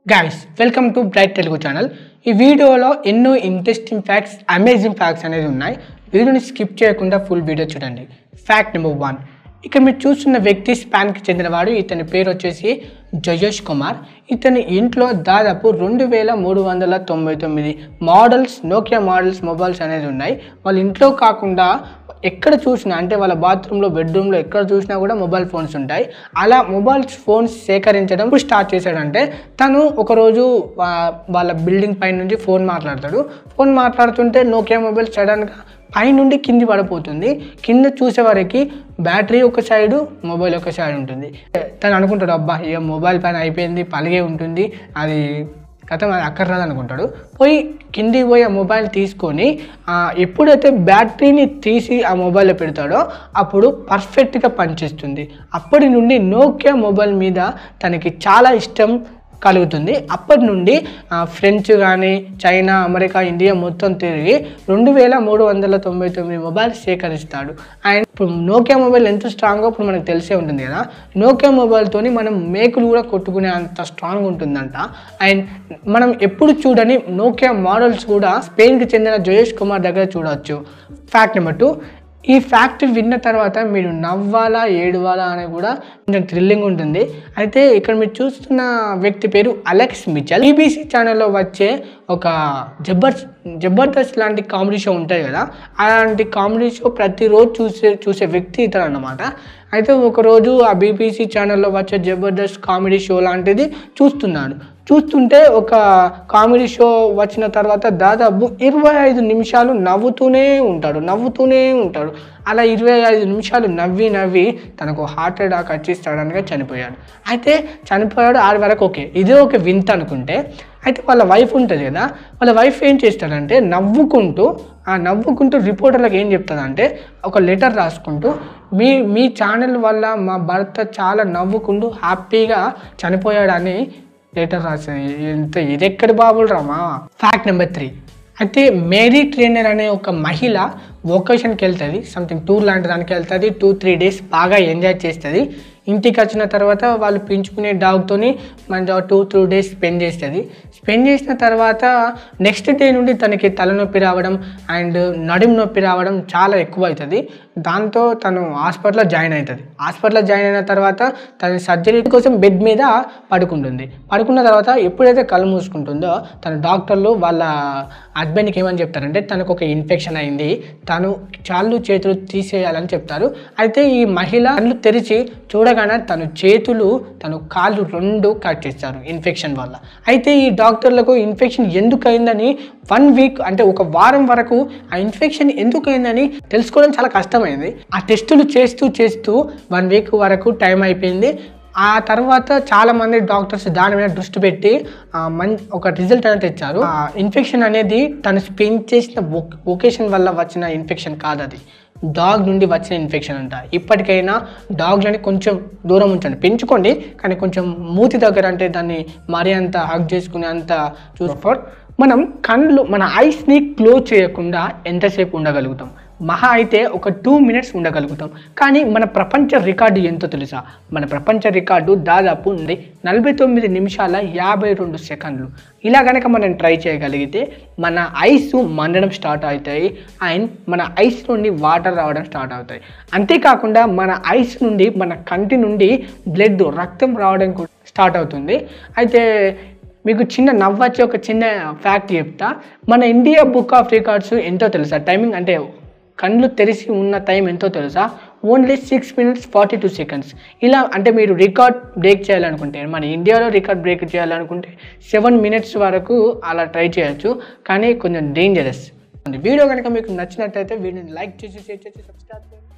guys welcome to bright Telugu channel ఈ వీడియోలో ఎన్నో ఇంట్రెస్టింగ్ ఫ్యాక్ట్స్ అమేజింగ్ ఫ్యాక్ట్స్ అనేది ఉన్నాయి వీడియోని స్కిప్ చేయకుండా ఫుల్ వీడియో చూడండి ఫ్యాక్ట్ నెంబర్ వన్ ఇక్కడ మీరు చూస్తున్న వ్యక్తి స్పాన్కి చెందినవాడు ఇతని పేరు వచ్చేసి జయేష్ కుమార్ ఇతని ఇంట్లో దాదాపు రెండు వేల మూడు వందల తొంభై తొమ్మిది మోడల్స్ నోకియా మోడల్స్ మొబైల్స్ అనేది ఉన్నాయి వాళ్ళ ఇంట్లో కాకుండా ఎక్కడ చూసినా అంటే వాళ్ళ బాత్రూంలో బెడ్రూమ్లో ఎక్కడ చూసినా కూడా మొబైల్ ఫోన్స్ ఉంటాయి అలా మొబైల్ ఫోన్స్ సేకరించడం ఇప్పుడు స్టార్ట్ చేశాడంటే తను ఒకరోజు వా- వాళ్ళ బిల్డింగ్ పై నుంచి ఫోన్ మాట్లాడతాడు ఫోన్ మాట్లాడుతుంటే నోకియా మొబైల్ సడన్గా పైనుండి కింది పడిపోతుంది కింద చూసేవారికి బ్యాటరీ ఒక సైడు మొబైల్ ఒక సైడ్ ఉంటుంది తను అనుకుంటాడు అబ్బా ఇక మొబైల్ పైన అయిపోయింది పలిగే ఉంటుంది అది కథ అది అక్కడ రాదు అనుకుంటాడు పోయి కిందికి పోయి ఆ మొబైల్ తీసుకొని ఆ, ఎప్పుడైతే బ్యాటరీని తీసి ఆ మొబైల్లో పెడతాడో అప్పుడు పర్ఫెక్ట్గా పనిచేస్తుంది అప్పటి నుండి నోకియా మొబైల్ మీద తనకి చాలా ఇష్టం కలుగుతుంది అప్పటి నుండి ఆ, ఫ్రెంచ్ కానీ చైనా అమెరికా ఇండియా మొత్తం తిరిగి రెండు వేల మూడు వందల తొంభై తొమ్మిది మొబైల్ సేకరిస్తాడు అండ్ ఇప్పుడు నోకియా మొబైల్ ఎంత స్ట్రాంగో ఇప్పుడు మనకు తెలిసే ఉంటుంది కదా నోకియా మొబైల్తోని మనం మేకులు కూడా కొట్టుకునే అంత స్ట్రాంగ్ ఉంటుందంట అండ్ మనం ఎప్పుడు చూడని నోకియా మోడల్స్ కూడా స్పెయిన్కి చెందిన జయేష్ కుమార్ దగ్గర చూడవచ్చు ఫ్యాక్ట్ నెంబర్ టూ ఈ ఫ్యాక్ట్ విన్న తర్వాత మీరు నవ్వాలా ఏడవాలా అని కూడా కొంచెం థ్రిల్లింగ్ ఉంటుంది అయితే ఇక్కడ మీరు చూస్తున్న వ్యక్తి పేరు అలెక్స్ మిచల్ ఈబీసీ ఛానల్లో వచ్చే ఒక జబర్ జబర్దస్త్ లాంటి కామెడీ షో ఉంటుంది కదా అలాంటి కామెడీ షో ప్రతిరోజు చూసే చూసే వ్యక్తి ఇతను అన్నమాట అయితే ఒకరోజు ఆ బీబీసీ ఛానల్లో వచ్చే జబర్దస్త్ కామెడీ షో లాంటిది చూస్తున్నాడు చూస్తుంటే ఒక కామెడీ షో వచ్చిన తర్వాత దాదాపు ఇరవై ఐదు నిమిషాలు నవ్వుతూనే ఉంటాడు నవ్వుతూనే ఉంటాడు అలా ఇరవై ఐదు నిమిషాలు నవ్వి నవ్వి తనకు హార్ట్ అటాక్ వచ్చి సడన్గా చనిపోయాడు అయితే చనిపోయాడు ఆడి వరకు ఓకే ఇదే ఒక వింత అనుకుంటే అయితే వాళ్ళ వైఫ్ ఉంటుంది కదా వాళ్ళ వైఫ్ ఏం చేస్తాడంటే నవ్వుకుంటూ ఆ నవ్వుకుంటూ రిపోర్టర్లకు ఏం చెప్తుందంటే ఒక లెటర్ రాసుకుంటూ మీ మీ ఛానల్ వల్ల మా భర్త చాలా నవ్వుకుంటూ హ్యాపీగా చనిపోయాడని లెటర్ రాసేది ఎంత ఇదెక్కడి బాబులు రామా ఫ్యాక్ట్ నెంబర్ త్రీ అయితే మేరీ ట్రైనర్ అనే ఒక మహిళ వొకేషన్కి వెళ్తుంది సంథింగ్ టూర్ లాంటి దానికి వెళ్తుంది టూ త్రీ డేస్ బాగా ఎంజాయ్ చేస్తుంది ఇంటికి వచ్చిన తర్వాత వాళ్ళు పెంచుకునే డాగ్తోని మన టూ త్రీ డేస్ స్పెండ్ చేస్తుంది స్పెండ్ చేసిన తర్వాత నెక్స్ట్ డే నుండి తనకి తలనొప్పి రావడం అండ్ నడుము నొప్పి రావడం చాలా ఎక్కువ అవుతుంది దాంతో తను హాస్పిటల్లో జాయిన్ అవుతుంది హాస్పిటల్లో జాయిన్ అయిన తర్వాత తన సర్జరీ కోసం బెడ్ మీద పడుకుంటుంది పడుకున్న తర్వాత ఎప్పుడైతే కళ్ళు మూసుకుంటుందో తన డాక్టర్లు వాళ్ళ హస్బెండ్కి ఏమని చెప్తారంటే తనకు ఒక ఇన్ఫెక్షన్ అయింది తను చాళ్ళు చేతులు తీసేయాలని చెప్తారు అయితే ఈ మహిళ కళ్ళు తెరిచి చూడగానే తను చేతులు తను కాళ్ళు రెండు కట్ చేస్తారు ఇన్ఫెక్షన్ వల్ల అయితే ఈ డాక్టర్లకు ఇన్ఫెక్షన్ ఎందుకు అయిందని వన్ వీక్ అంటే ఒక వారం వరకు ఆ ఇన్ఫెక్షన్ ఎందుకు అయిందని తెలుసుకోవడం చాలా కష్టమైంది ఆ టెస్టులు చేస్తూ చేస్తూ వన్ వీక్ వరకు టైం అయిపోయింది ఆ తర్వాత చాలా మంది డాక్టర్స్ దాని మీద దృష్టి పెట్టి ఆ, మన్ ఒక రిజల్ట్ అనేది తెచ్చారు ఆ ఇన్ఫెక్షన్ అనేది తను స్పెండ్ చేసిన ఒకేషన్ వల్ల వచ్చిన ఇన్ఫెక్షన్ కాదు అది డాగ్ నుండి వచ్చిన ఇన్ఫెక్షన్ అంట ఇప్పటికైనా డాగ్లని కొంచెం దూరం ఉంచండి పెంచుకోండి కానీ కొంచెం మూతి దగ్గర అంటే దాన్ని మరీ అంత హగ్ చేసుకునే అంత చూసుకో మనం కళ్ళు మన ఐస్ని క్లోజ్ చేయకుండా ఎంతసేపు ఉండగలుగుతాం మహా అయితే ఒక టూ మినిట్స్ ఉండగలుగుతాం కానీ మన ప్రపంచ రికార్డు ఎంతో తెలుసా మన ప్రపంచ రికార్డు దాదాపు ఉంది నలభై తొమ్మిది నిమిషాల యాభై రెండు సెకండ్లు ఇలా కనుక మనం ట్రై చేయగలిగితే మన ఐస్ మండడం స్టార్ట్ అవుతాయి అండ్ మన ఐస్ నుండి వాటర్ రావడం స్టార్ట్ అవుతాయి అంతేకాకుండా మన ఐస్ నుండి మన కంటి నుండి బ్లడ్ రక్తం రావడం కూడా స్టార్ట్ అవుతుంది అయితే మీకు చిన్న నవ్వచ్చే ఒక చిన్న ఫ్యాక్ట్ చెప్తా మన ఇండియా బుక్ ఆఫ్ రికార్డ్స్ ఎంతో తెలుసా టైమింగ్ అంటే కళ్ళు తెరిచి ఉన్న టైం ఎంతో తెలుసా only six minutes forty two seconds ఇలా అంటే మీరు రికార్డ్ బ్రేక్ చేయాలనుకుంటే మన ఇండియాలో రికార్డ్ బ్రేక్ చేయాలనుకుంటే సెవెన్ మినిట్స్ వరకు అలా ట్రై చేయొచ్చు కానీ కొంచెం డేంజరస్ వీడియో కనుక మీకు నచ్చినట్టయితే వీడియోని లైక్ చేసి షేర్ చేసి సబ్స్క్రైబ్ చేయండి